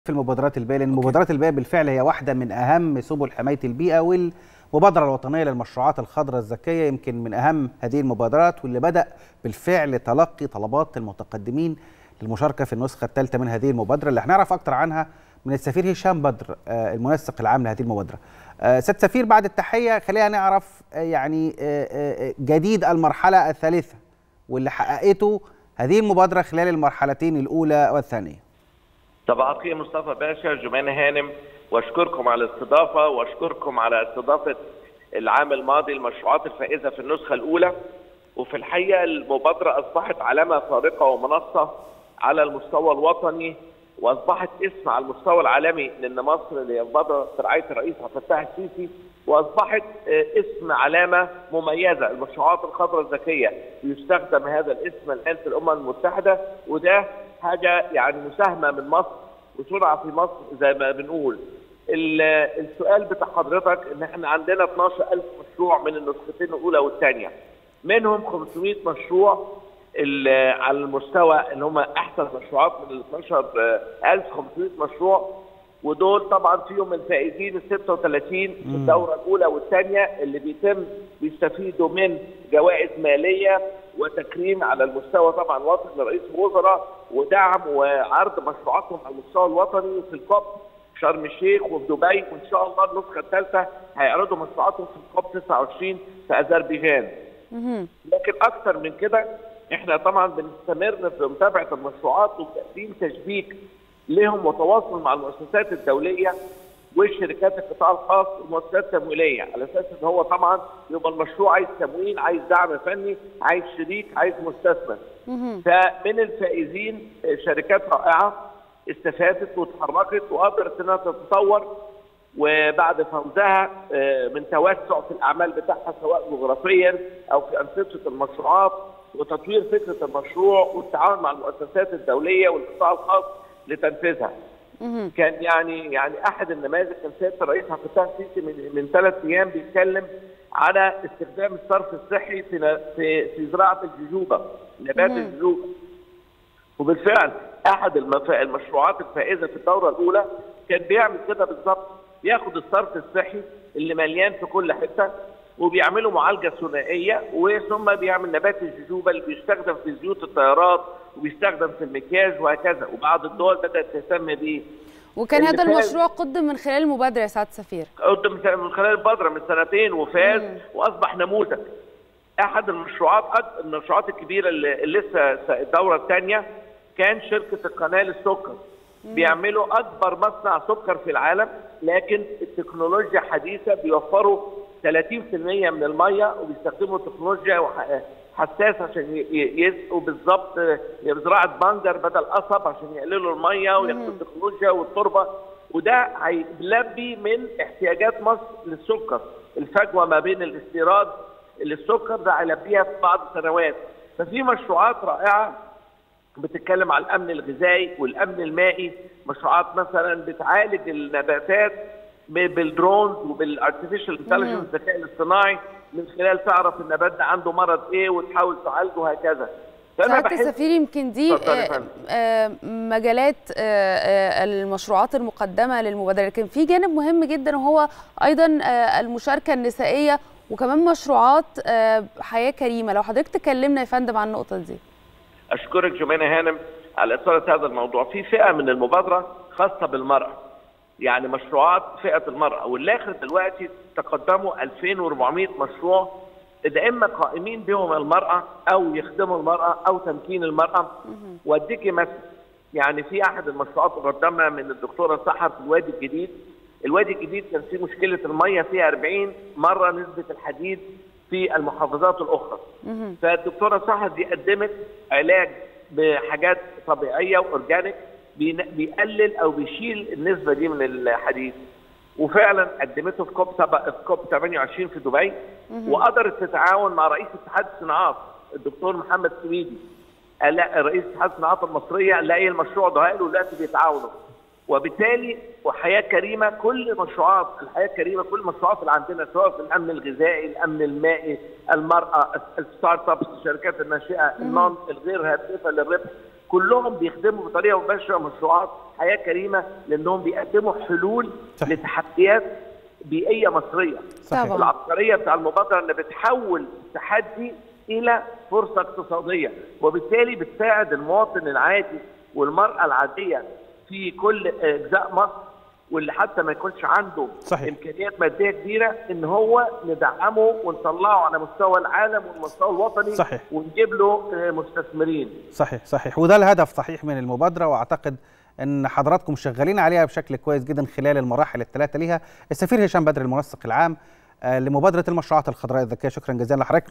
في المبادرات البيئيه لان المبادرات البيئيه بالفعل هي واحده من اهم سبل حمايه البيئه والمبادره الوطنيه للمشروعات الخضراء الذكيه يمكن من اهم هذه المبادرات واللي بدا بالفعل تلقي طلبات المتقدمين للمشاركه في النسخه الثالثه من هذه المبادره اللي هنعرف اكثر عنها من السفير هشام بدر المنسق العام لهذه المبادره. سيد سفير بعد التحيه خلينا نعرف يعني جديد المرحله الثالثه واللي حققته هذه المبادره خلال المرحلتين الاولى والثانيه. صباح الخير مصطفى باشا جمانة هانم واشكركم على الاستضافه واشكركم على استضافه العام الماضي المشروعات الفائزه في النسخه الاولى وفي الحقيقه المبادره اصبحت علامه فارقه ومنصه على المستوى الوطني واصبحت اسم على المستوى العالمي لان مصر لمبادره برعايه الرئيس عبد الفتاح السيسي واصبحت اسم علامه مميزه المشروعات الخضراء الذكيه يستخدم هذا الاسم الان في الامم المتحده وده حاجه يعني مساهمه من مصر وسرعه في مصر زي ما بنقول. السؤال بتاع حضرتك ان احنا عندنا 12000 مشروع من النسختين الاولى والثانيه. منهم 500 مشروع على المستوى اللي هم احسن مشروعات من ال 12500 مشروع ودول طبعا فيهم الفائزين ال 36 في الدوره الاولى والثانيه اللي بيتم بيستفيدوا من جوائز ماليه وتكريم على المستوى طبعا وطني لرئيس الوزراء ودعم وعرض مشروعاتهم على المستوى الوطني في الكوب شرم الشيخ وفي دبي وان شاء الله النسخه الثالثه هيعرضوا مشروعاتهم في الكوب 29 في اذربيجان. لكن اكثر من كده احنا طبعا بنستمر في متابعه المشروعات وتقديم تشبيك لهم وتواصل مع المؤسسات الدوليه والشركات القطاع الخاص والمؤسسات التمويليه على اساس ان هو طبعا يبقى المشروع عايز تمويل عايز دعم فني عايز شريك عايز مستثمر فمن الفائزين شركات رائعه استفادت وتحركت وقدرت انها تتطور وبعد فوزها من توسع في الاعمال بتاعها سواء جغرافيا او في انشطه المشروعات وتطوير فكره المشروع والتعاون مع المؤسسات الدوليه والقطاع الخاص لتنفيذها. كان يعني يعني احد النماذج كان سياده الرئيس عبد الفتاح السيسي من, من ثلاث ايام بيتكلم على استخدام الصرف الصحي في في في زراعه الججوبه نبات الججوبه. وبالفعل احد المشروعات الفائزه في الدوره الاولى كان بيعمل كده بالظبط بياخد الصرف الصحي اللي مليان في كل حته وبيعملوا معالجه ثنائيه وثم بيعمل نبات الججوبه اللي بيستخدم في زيوت الطيارات وبيستخدم في المكياج وهكذا وبعض الدول بدات تهتم بيه وكان هذا المشروع قدم من خلال المبادره يا سعاده السفير قدم من خلال المبادره من سنتين وفاز مم. واصبح نموذج احد المشروعات المشروعات الكبيره اللي لسه الدوره الثانيه كان شركه القناه للسكر بيعملوا اكبر مصنع سكر في العالم لكن التكنولوجيا حديثه بيوفروا 30% من الميه وبيستخدموا تكنولوجيا حساسه عشان يسقوا بالظبط زراعه بنجر بدل قصب عشان يقللوا الميه وياخدوا التكنولوجيا والتربه وده هيلبي من احتياجات مصر للسكر الفجوه ما بين الاستيراد للسكر ده هيلبيها في بعض السنوات ففي مشروعات رائعه بتتكلم على الامن الغذائي والامن المائي مشروعات مثلا بتعالج النباتات بالدرونز وبالارتفيشال انتليجنس الذكاء الاصطناعي من خلال تعرف النبات ده عنده مرض ايه وتحاول تعالجه وهكذا سعاده السفير يمكن دي مجالات المشروعات المقدمه للمبادره لكن في جانب مهم جدا وهو ايضا المشاركه النسائيه وكمان مشروعات حياه كريمه لو حضرتك تكلمنا يا فندم عن النقطه دي اشكرك جمانه هانم على اثاره هذا الموضوع في فئه من المبادره خاصه بالمراه يعني مشروعات فئه المراه والاخر دلوقتي تقدموا 2400 مشروع اذا اما قائمين بهم المراه او يخدموا المراه او تمكين المراه واديكي مثل يعني في احد المشروعات قدمها من الدكتوره سحر في الوادي الجديد الوادي الجديد كان فيه مشكله الميه فيها 40 مره نسبه الحديد في المحافظات الاخرى فالدكتوره سحر دي قدمت علاج بحاجات طبيعيه واورجانيك بيقلل او بيشيل النسبه دي من الحديد وفعلا قدمته في كوب سبق في كوب 28 في دبي وقدرت تتعاون مع رئيس اتحاد الصناعات الدكتور محمد سويدي قال لا رئيس اتحاد الصناعات المصريه لاقي المشروع ده قالوا دلوقتي بيتعاونوا وبالتالي وحياه كريمه كل مشروعات الحياه الكريمه كل المشروعات اللي عندنا سواء في الامن الغذائي، الامن المائي، المراه، الستارت ابس، الشركات الناشئه، النون الغير هادفه للربح، كلهم بيخدموا بطريقه مباشره مشروعات حياه كريمه لانهم بيقدموا حلول صحيح. لتحديات بيئيه مصريه صحيح. طبعا. العبقريه بتاع المبادره ان بتحول التحدي الى فرصه اقتصاديه وبالتالي بتساعد المواطن العادي والمراه العاديه في كل اجزاء مصر واللي حتى ما يكونش عنده صحيح. امكانيات ماديه كبيره ان هو ندعمه ونطلعه على مستوى العالم والمستوى الوطني صحيح. ونجيب له آه، مستثمرين صحيح صحيح وده الهدف صحيح من المبادره واعتقد ان حضراتكم شغالين عليها بشكل كويس جدا خلال المراحل الثلاثه ليها السفير هشام بدر المنسق العام آه، لمبادره المشروعات الخضراء الذكيه شكرا جزيلا لحضرتك